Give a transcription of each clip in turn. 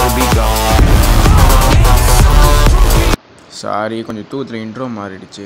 will be gone. Sorry கொஞ்சம் தூத்துல intro மாறிடுச்சு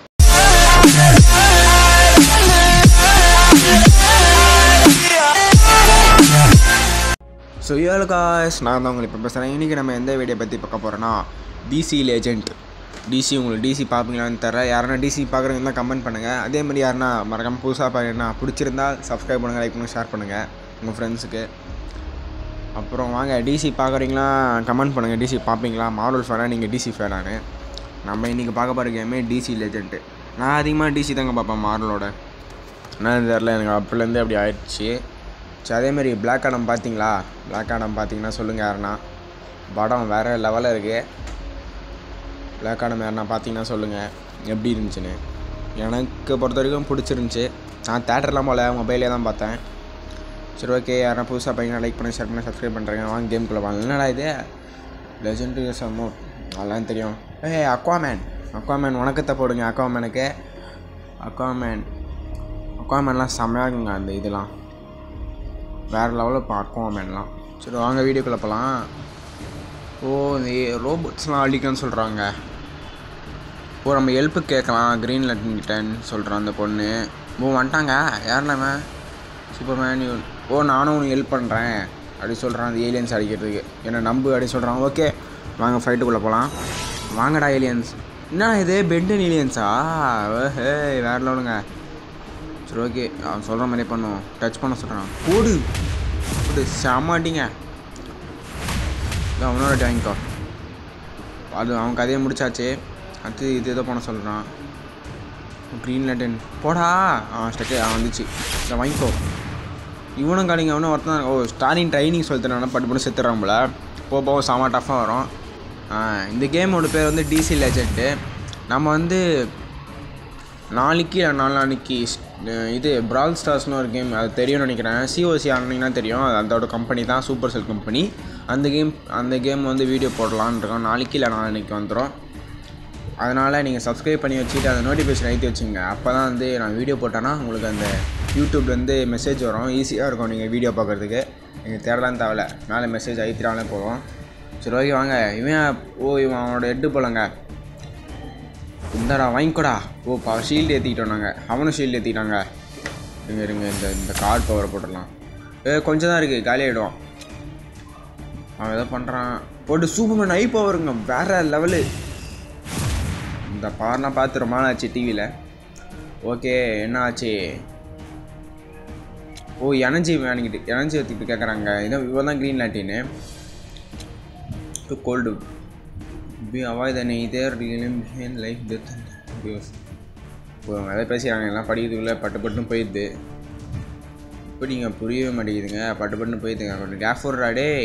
ஸோ ஏழு காய்ஸ் நான் தான் உங்களுக்கு இப்போ பேசுகிறேன் இன்றைக்கி நம்ம எந்த வீடியோ பற்றி பார்க்க போகிறோன்னா டிசி லேஜெண்ட் டிசி உங்களுக்கு டிசி பார்ப்பீங்களான்னு தர யாருன்னா டிசி பார்க்குறவங்க தான் கமெண்ட் பண்ணுங்கள் அதே மாதிரி யாருன்னா மறக்காமல் புதுசாக பார்க்குறீங்கன்னா பிடிச்சிருந்தா சப்ஸ்கிரைப் பண்ணுங்கள் லைக் பண்ணுங்கள் ஷேர் பண்ணுங்கள் உங்கள் ஃப்ரெண்ட்ஸுக்கு அப்புறம் வாங்க டிசி பார்க்குறீங்களா கமெண்ட் பண்ணுங்கள் டிசி பார்ப்பீங்களா மார்வல் ஃபேனா நீங்கள் டிசி ஃபேனானு நம்ம இன்றைக்கி பார்க்க போகிற கேமே டிசி லெஜெண்ட்டு நான் அதிகமாக டிசி தாங்க பார்ப்பேன் மார்வலோட என்னன்னு தெரில எனக்கு அப்போலேருந்து அப்படி ஆயிடுச்சு சரி அதேமாரி பிளாக் ஆடம் பார்த்தீங்களா பிளாக் ஆடம் பார்த்தீங்கன்னா சொல்லுங்கள் யாருன்னா படம் வேறு லெவலில் இருக்குது பிளாக் ஆடம் யாருன்னா பார்த்தீங்கன்னா சொல்லுங்கள் எப்படி இருந்துச்சுன்னு எனக்கு பொறுத்த வரைக்கும் பிடிச்சிருந்துச்சி நான் தேட்டர்லாம் போல மொபைலே தான் பார்த்தேன் சரி ஓகே யாரா புதுசாக பையனா லைக் பண்ணி ஷேர் பண்ணி சப்ஸ்கிரைப் பண்ணுறேங்க வாங்க கேம்குள்ளே வாங்க என்னடா இது லெஜெண்ட் சமோ அதெல்லாம் தெரியும் ஏ அக்வாமேன் அக்வாமேன் வணக்கத்தை போடுங்க அக்வாமேனுக்கு அக்வாமேன் அக்வாமேன்லாம் செம்மையாக இருக்குங்க அந்த இதெல்லாம் வேறு லெவலில் இப்போ அக்வாமேன்லாம் சரி வாங்க வீடியோக்குள்ளே போகலாம் ஓ இந்த ரோபோட்ஸ்லாம் அழிக்கன்னு சொல்கிறாங்க ஓ நம்ம ஹெல்ப்பு கேட்கலாம் க்ரீன் லெட்டன்கிட்டன்னு சொல்கிறான் அந்த பொண்ணு ஓ வந்துட்டாங்க யாருலாம சூப்பர்மேன் இவன் ஓ நானும் உனக்கு ஹெல்ப் பண்ணுறேன் அப்படி சொல்கிறான் அந்த ஏலியன்ஸ் அடிக்கிறதுக்கு என்ன நம்பு அப்படி சொல்கிறான் ஓகே வாங்க ஃபைட்டுக்குள்ளே போகலாம் வாங்கடா ஏலியன்ஸ் என்ன இது பெண்டன் ஏலியன்ஸா ஹே வேற லெவலுங்க சரி ஓகே அவன் சொல்கிற மாதிரியே பண்ணுவோம் டச் பண்ண சொல்கிறான் போடு போடு செம்மாட்டிங்க அவனோட டேங்கோ அது அவன் கதையை முடிச்சாச்சு அடுத்து இது ஏதோ பண்ண சொல்கிறான் க்ரீன் லெட்டன் போடா ஆ ஸ்டெக்கு அவன் வந்துச்சு இதை வாங்கிக்கோ இவனும் காலிங்க அவனும் ஒருத்தன் ஓ ஸ்டார்டிங் ட்ரைனிங் சொல்லித்தனால பட்டு பண்ணி செத்துறான் போல போக போக செம டஃப்பாக வரும் ஆ, இந்த கேமோட பேர் வந்து டிசி லெஜெண்ட்டு நம்ம வந்து நாளைக்கு இல்லை நாளான்னைக்கு இது பிரால் ஸ்டார்ஸ்னு ஒரு கேம் அது தெரியும்னு நினைக்கிறேன் சிஓசி ஆனீங்கன்னா தெரியும் அது அதோட கம்பெனி தான் சூப்பர் செல் கம்பெனி அந்த கேம் அந்த கேம் வந்து வீடியோ போடலான்னு இருக்கோம் நாளைக்கு இல்லை நாளைக்கு வந்துடும் அதனால் நீங்கள் சப்ஸ்கிரைப் பண்ணி வச்சுட்டு அந்த நோட்டிஃபிகேஷன் ஏற்றி வச்சுங்க அப்போ தான் வந்து நான் வீடியோ போட்டேன்னா உங்களுக்கு அந்த யூடியூப்லேருந்து மெசேஜ் வரும் ஈஸியாக இருக்கும் நீங்கள் வீடியோ பார்க்குறதுக்கு நீங்கள் தேடலாம் தேவையில்ல மேலே மெசேஜ் ஐத்திராலே போதும் சரி ஓகே வாங்க இவன் ஓ இவன் அவனோட எட்டு போலங்க இந்தடா வாங்கிக்கோடா ஓ பா ஷீல்டு ஏற்றிக்கிட்டோம் நாங்கள் அவனும் ஷீல்டு ஏற்றிக்கிட்டாங்க இருங்க இருங்க இந்த இந்த கார்டு பவரை போட்டுடலாம் ஏ கொஞ்சம் தான் இருக்குது காலி ஆகிடும் அவன் ஏதோ பண்ணுறான் போட்டு சூப்பர்மேன் ஐ பவருங்க வேற லெவலு இந்த பவர்லாம் பார்த்து ரொம்ப நாள் ஆச்சு டிவியில் ஓகே என்ன ஆச்சு ஓ எனர்ஜி வேணிக்கிட்டு எனர்ஜி எடுத்துக்கிட்டு கேட்குறாங்க இதான் இவன் தான் க்ரீன் லாட்டின்னு டு கோல்டு பி அவாய்ட் தன் இதர் ரியலும் லைஃப் டெத் இப்போ அவங்க எதாவது பேசுகிறாங்க எல்லாம் படிக்கிறதுக்குள்ளே பட்டு பட்டுன்னு போயிடுது இப்போ நீங்கள் புரியவே மாட்டேங்குதுங்க பட்டு பட்டுன்னு போயிடுதுங்க கொஞ்சம் கேஃபோர்டா டேய்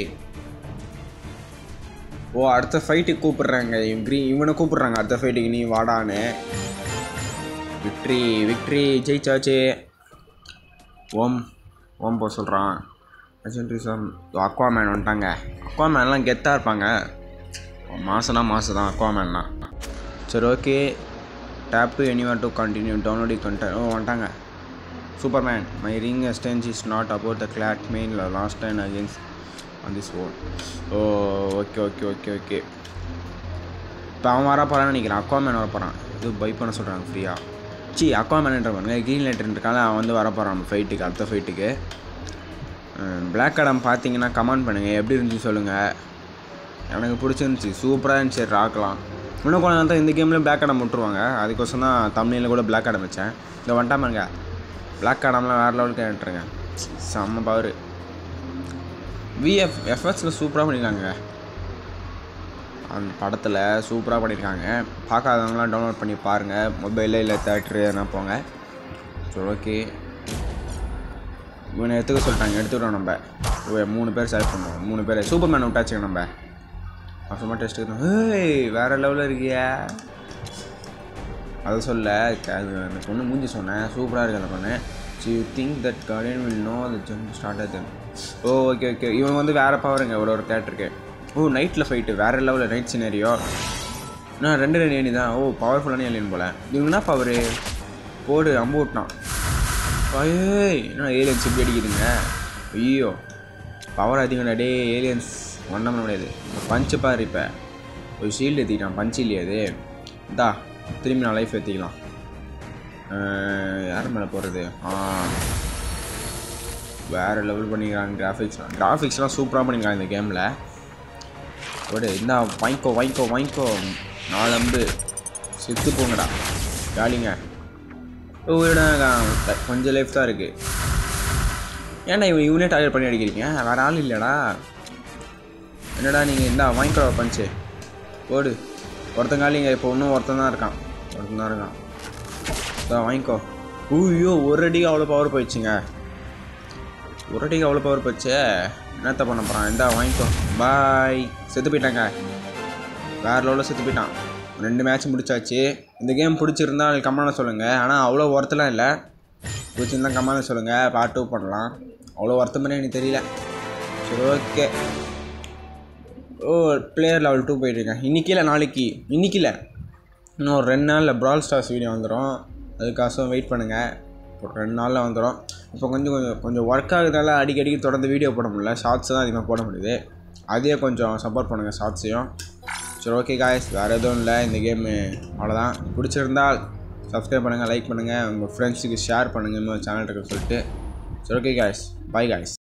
ஓ அடுத்த ஃபைட்டுக்கு கூப்பிடுறாங்க க்ரீ இவனை கூப்பிடுறாங்க அடுத்த ஃபைட்டுக்கு நீ வாடான்னு விக்ட்ரி விக்ட்ரி ஜெயிச்சாச்சு ஓம் ஓம் போ சொல்கிறான் அக்வாமேன் வந்துட்டாங்க அக்வாமேன்லாம் கெத்தாக இருப்பாங்க மாசம்னா மாதம் தான் அக்வாமேன்லாம் சரி okay tap to anywhere to continue downloading content oh வந்துட்டாங்க Superman my ring existence is not about the glad main last time against on this own oh okay okay okay okay இப்போ அவன் வர போகிறான்னு நினைக்கிறேன் அக்வாமேன் வர போகிறான் இது by பண்ண சொல்கிறாங்க ஃப்ரீயாக சி அக்வாமேன்ன்ற பாருங்க க்ரீன் லெட்டர்ன்றக்கால அவன் வந்து வர போகிறான் நம்ம ஃபைட்டுக்கு அடுத்த ஃபைட்டுக்கு பிளாக் அடம் பார்த்தீங்கன்னா கமெண்ட் பண்ணுங்கள் எப்படி இருந்துச்சு சொல்லுங்கள் எனக்கு பிடிச்சிருந்துச்சி சூப்பராக இருந்துச்சு ராக்கலாம் இன்னும் கொஞ்சம் நேரம் தான் இந்த கேமில் பிளாக் அடம் விட்டுருவாங்க அதுக்கோசம் தான் தமிழில் கூட பிளாக் அடம் வச்சேன் இந்த வந்துட்டாமங்க பிளாக் அடம்லாம் வேறு லெவலுக்கு கேட்டுருங்க செம்ம பவர் விஎஃப் எஃப்எஸில் சூப்பராக பண்ணியிருக்காங்க அந்த படத்தில் சூப்பராக பண்ணியிருக்காங்க பார்க்காதவங்களாம் டவுன்லோட் பண்ணி பாருங்கள் மொபைலில் இல்லை தேட்ரு எதனா போங்க சரி ஓகே இவனை எடுத்துக்க சொல்லிட்டாங்க எடுத்துக்கிட்டோம் நம்ம இவன் மூணு பேர் செலக்ட் பண்ணுவோம் மூணு பேர் சூப்பர் மேன் விட்டாச்சுங்க நம்ம அப்புறமா டெஸ்ட்டு ஏய் வேறு லெவலில் இருக்கியா அதை சொல்ல க- அது அந்த பொண்ணு மூஞ்சி சொன்னேன் சூப்பராக இருக்கு அந்த பொண்ணு so you think that guardian will know the jump start அது ஓ ஓகே ஓகே இவன் வந்து வேறு பவருங்க ஒரு ஒரு கேரக்டருக்கு ஓ நைட்டில் ஃபைட்டு வேறு லெவலில் நைட் சினரியோ நான் ரெண்டு ரெண்டு ஏனி தான் ஓ பவர்ஃபுல்லான ஏலியன் போல் இவங்க என்ன பவரு போடு அம்பு விட்டான் ஐயே என்ன ஏலியன்ஸ் இப்படி அடிக்குதுங்க ஐயோ பவர் அதிகம் டே ஏலியன்ஸ் ஒன்றும் பண்ண முடியாது பஞ்சு பாரு இப்போ ஒரு ஷீல்டு ஏற்றிக்கிட்டான் பஞ்சு இல்லையா அது இந்தா திரும்பி நான் லைஃப் ஏற்றிக்கலாம் யார் மேலே போகிறது ஆ வேறு லெவல் பண்ணிக்கிறாங்க கிராஃபிக்ஸ்லாம் கிராஃபிக்ஸ்லாம் சூப்பராக பண்ணிக்கிறாங்க இந்த கேமில் ஒரு இந்த வாங்கிக்கோ வாங்கிக்கோ வாங்கிக்கோ நாலு அம்பு செத்து போங்கடா ஜாலிங்க ஓடா கொஞ்சம் லைஃப் தான் இருக்குது ஏன்டா இவன் இவனே டார்கெட் பண்ணி அடிக்கிறீங்க வேறு ஆள் இல்லைடா என்னடா நீங்கள் இந்தா வாங்கிக்கோ பஞ்சு ஓடு ஒருத்தங்காலிங்க இப்போ இன்னும் ஒருத்தன் தான் இருக்கான் ஒருத்தன் தான் இருக்கான் இதான் வாங்கிக்கோ ஐயோ ஒரு அடிக்கு அவ்வளோ பவர் போயிடுச்சுங்க ஒரு அடிக்கு அவ்வளோ பவர் போச்சு என்னத்த பண்ண போகிறான் இந்தா வாங்கிக்கோ பாய் செத்து போயிட்டாங்க வேறு லெவலில் செத்து போயிட்டான் ரெண்டு மேட்ச் முடிச்சாச்சு இந்த கேம் பிடிச்சிருந்தா கம்மான சொல்லுங்கள் ஆனால் அவ்வளோ ஒர்த்தெலாம் இல்லை பிடிச்சிருந்தா கம்மான சொல்லுங்கள் பார்ட் டூ பண்ணலாம் அவ்வளோ ஒர்த்த மாதிரி எனக்கு தெரியல சரி okay oh player level two போயிட்டுருக்கேன் இன்றைக்கி இல்லை நாளைக்கு இன்றைக்கி இல்லை இன்னும் ஒரு ரெண்டு நாளில் ப்ரால் ஸ்டார்ஸ் வீடியோ வந்துடும் அதுக்காசும் வெயிட் பண்ணுங்கள் ஒரு ரெண்டு நாளில் வந்துடும் இப்போ கொஞ்சம் கொஞ்சம் கொஞ்சம் ஒர்க் ஆகுறதால அடிக்கடிக்கு தொடர்ந்து வீடியோ போட முடியல ஷார்ட்ஸ் தான் அதிகமாக போட முடியுது அதையே கொஞ்சம் சப்போர்ட் பண்ணுங்கள் ஷார்ட்ஸையும் சரி ஓகே காய்ஸ் வேறு எதுவும் இல்லை இந்த கேமு அவ்வளோதான் பிடிச்சிருந்தால் சப்ஸ்கிரைப் பண்ணுங்கள் லைக் பண்ணுங்கள் உங்கள் ஃப்ரெண்ட்ஸுக்கு ஷேர் பண்ணுங்கள் இன்னொரு சேனல் இருக்குன்னு சொல்லிட்டு சரி ஓகே காய்ஸ் பாய் காய்ஸ்